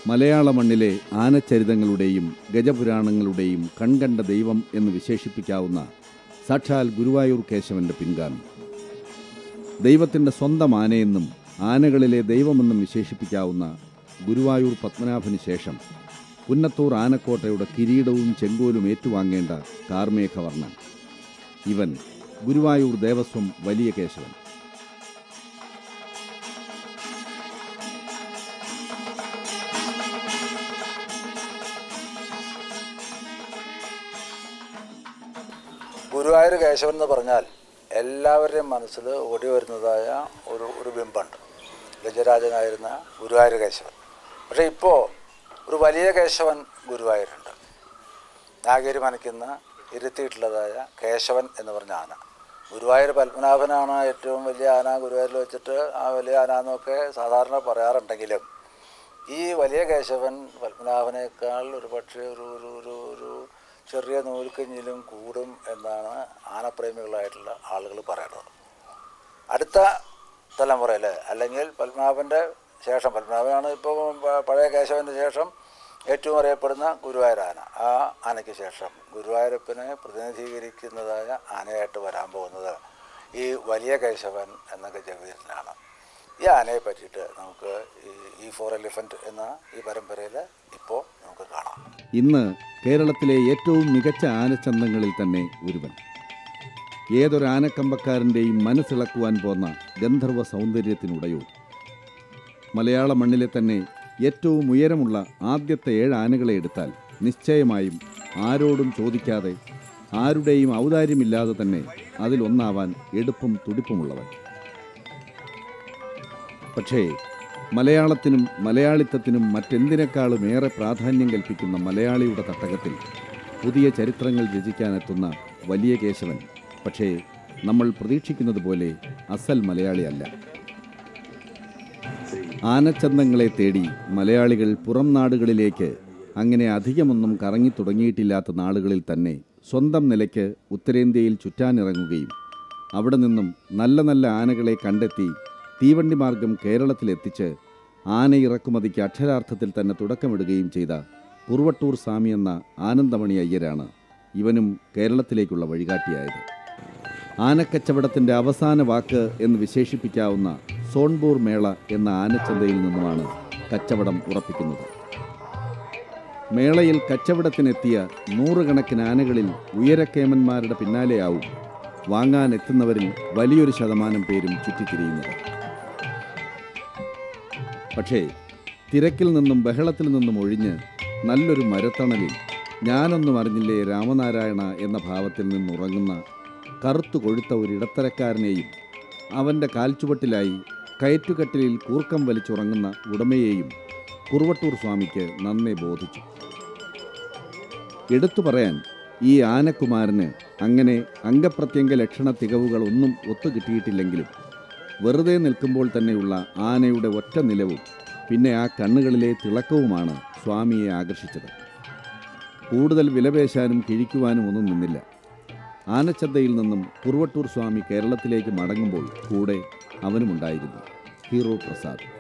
മലയാള മണ്ണിലെ ആനച്ചരിതങ്ങളുടെയും ഗജപുരാണങ്ങളുടെയും കൺകണ്ട ദൈവം എന്ന് വിശേഷിപ്പിക്കാവുന്ന സാക്ഷാൽ ഗുരുവായൂർ കേശവന്റെ പിൻഗാമി ദൈവത്തിൻ്റെ സ്വന്തം ആനയെന്നും ആനകളിലെ ദൈവമെന്നും വിശേഷിപ്പിക്കാവുന്ന ഗുരുവായൂർ പത്മനാഭന് ശേഷം പുന്നത്തൂർ ആനക്കോട്ടയുടെ കിരീടവും ചെങ്കോലും ഏറ്റുവാങ്ങേണ്ട കാർമേഘവർണ്ണൻ ഇവൻ ഗുരുവായൂർ ദേവസ്വം വലിയ കേശവൻ ഗുരുവായൂർ കേശവൻ എന്ന് പറഞ്ഞാൽ എല്ലാവരുടെയും മനസ്സിൽ ഓടി വരുന്നതായ ഒരു ഒരു ബിംബമുണ്ട് ഗജരാജനായിരുന്ന ഗുരുവായൂർ കേശവൻ പക്ഷേ ഇപ്പോൾ ഒരു വലിയ കേശവൻ ഗുരുവായൂരുണ്ട് നാഗേരി മനയ്ക്കുന്ന ഇരുത്തിയിട്ടുള്ളതായ കേശവൻ എന്ന് പറഞ്ഞ ആന ഗുരുവായൂർ പത്മനാഭനാണ് ഏറ്റവും വലിയ ആന ഗുരുവായൂരിൽ വെച്ചിട്ട് ആ വലിയ ആന എന്നൊക്കെ സാധാരണ പറയാറുണ്ടെങ്കിലും ഈ വലിയ കേശവൻ പത്മനാഭനേക്കാൾ ഒരു പക്ഷേ ഒരു ഒരു ഒരു ഒരു ചെറിയ നൂൽക്കഞ്ഞിലും കൂടും എന്നാണ് ആനപ്രേമികളായിട്ടുള്ള ആളുകൾ പറയുന്നത് അടുത്ത തലമുറയിൽ അല്ലെങ്കിൽ പത്മനാഭൻ്റെ ശേഷം പത്മനാഭനാണ് ഇപ്പോൾ പ- പഴയ കേശവൻ്റെ ശേഷം ഏറ്റവും അറിയപ്പെടുന്ന ഗുരുവായൂർ ആന ആ ആനയ്ക്ക് ശേഷം ഗുരുവായൂരപ്പനെ പ്രതിനിധീകരിക്കുന്നതായ ആനയായിട്ട് വരാൻ പോകുന്നത് ഈ വലിയ കേശവൻ എന്ന ഗജവീരനാണ് ഈ ആനയെ പറ്റിയിട്ട് നമുക്ക് ഈ ഈ ഫോർ എലിഫൻറ്റ് എന്ന ഈ പരമ്പരയിൽ ഇപ്പോൾ നമുക്ക് കാണാം ഇന്ന് കേരളത്തിലെ ഏറ്റവും മികച്ച ആനച്ചന്തങ്ങളിൽ തന്നെ ഒരുവൻ ഏതൊരു ആനക്കമ്പക്കാരൻ്റെയും മനസ്സിളക്കുവാൻ പോന്ന ഗന്ധർവ സൗന്ദര്യത്തിനുടയോ മലയാള മണ്ണിലെ തന്നെ ഏറ്റവും ഉയരമുള്ള ആദ്യത്തെ ഏഴ് ആനകളെ എടുത്താൽ നിശ്ചയമായും ആരോടും ചോദിക്കാതെ ആരുടെയും ഔദാര്യമില്ലാതെ തന്നെ അതിലൊന്നാവാൻ എടുപ്പും തുടിപ്പുമുള്ളവൻ പക്ഷേ മലയാളത്തിനും മലയാളിത്തത്തിനും മറ്റെന്തിനേക്കാളും ഏറെ പ്രാധാന്യം കൽപ്പിക്കുന്ന മലയാളിയുടെ തട്ടകത്തിൽ പുതിയ ചരിത്രങ്ങൾ രചിക്കാനെത്തുന്ന വലിയ കേശവൻ പക്ഷേ നമ്മൾ പ്രതീക്ഷിക്കുന്നത് പോലെ അസൽ മലയാളിയല്ല ആനച്ചന്തങ്ങളെ തേടി മലയാളികൾ പുറം നാടുകളിലേക്ക് അങ്ങനെ അധികമൊന്നും കറങ്ങി തുടങ്ങിയിട്ടില്ലാത്ത നാളുകളിൽ തന്നെ സ്വന്തം നിലയ്ക്ക് ഉത്തരേന്ത്യയിൽ ചുറ്റാനിറങ്ങുകയും അവിടെ നിന്നും നല്ല നല്ല ആനകളെ കണ്ടെത്തി തീവണ്ടി മാർഗം കേരളത്തിലെത്തിച്ച് ആന ഇറക്കുമതിക്ക് അക്ഷരാർത്ഥത്തിൽ തന്നെ തുടക്കമിടുകയും ചെയ്ത കുറുവട്ടൂർ സ്വാമി എന്ന ആനന്ദമണി അയ്യരാണ് ഇവനും കേരളത്തിലേക്കുള്ള വഴികാട്ടിയായത് ആനക്കച്ചവടത്തിൻ്റെ അവസാന വാക്ക് എന്ന് വിശേഷിപ്പിക്കാവുന്ന സോൺപൂർ മേള എന്ന ആനച്ചന്തയിൽ നിന്നുമാണ് കച്ചവടം ഉറപ്പിക്കുന്നത് മേളയിൽ കച്ചവടത്തിനെത്തിയ നൂറുകണക്കിന് ആനകളിൽ ഉയരക്കേമന്മാരുടെ പിന്നാലെയാവും വാങ്ങാൻ എത്തുന്നവരിൽ വലിയൊരു ശതമാനം പേരും ചുറ്റിത്തിരിയുന്നത് പക്ഷേ തിരക്കിൽ നിന്നും ബഹളത്തിൽ നിന്നും ഒഴിഞ്ഞ് നല്ലൊരു മരത്തണലിൽ ഞാനൊന്നും അറിഞ്ഞില്ലേ രാമനാരായണ എന്ന ഭാവത്തിൽ നിന്നുറങ്ങുന്ന കറുത്തു കൊഴുത്ത ഒരു ഇടത്തരക്കാരനെയും അവൻ്റെ കാൽച്ചുവട്ടിലായി കയറ്റുകട്ടിലിൽ കൂർക്കം വലിച്ചുറങ്ങുന്ന ഉടമയെയും കുറുവട്ടൂർ സ്വാമിക്ക് നന്നേ ബോധിച്ചു എടുത്തു പറയാൻ ഈ ആനക്കുമാരന് അങ്ങനെ അംഗപ്രത്യംഗ ലക്ഷണ തികവുകളൊന്നും ഒത്തുകിട്ടിയിട്ടില്ലെങ്കിലും വെറുതെ നിൽക്കുമ്പോൾ തന്നെയുള്ള ആനയുടെ ഒറ്റ നിലവും പിന്നെ ആ കണ്ണുകളിലെ തിളക്കവുമാണ് സ്വാമിയെ ആകർഷിച്ചത് കൂടുതൽ വിലപേശാനും കിഴിക്കുവാനും ഒന്നും നിന്നില്ല ആനച്ചന്തയിൽ നിന്നും കുറുവട്ടൂർ സ്വാമി കേരളത്തിലേക്ക് മടങ്ങുമ്പോൾ കൂടെ അവനുമുണ്ടായിരുന്നു ഹീറോ പ്രസാദ്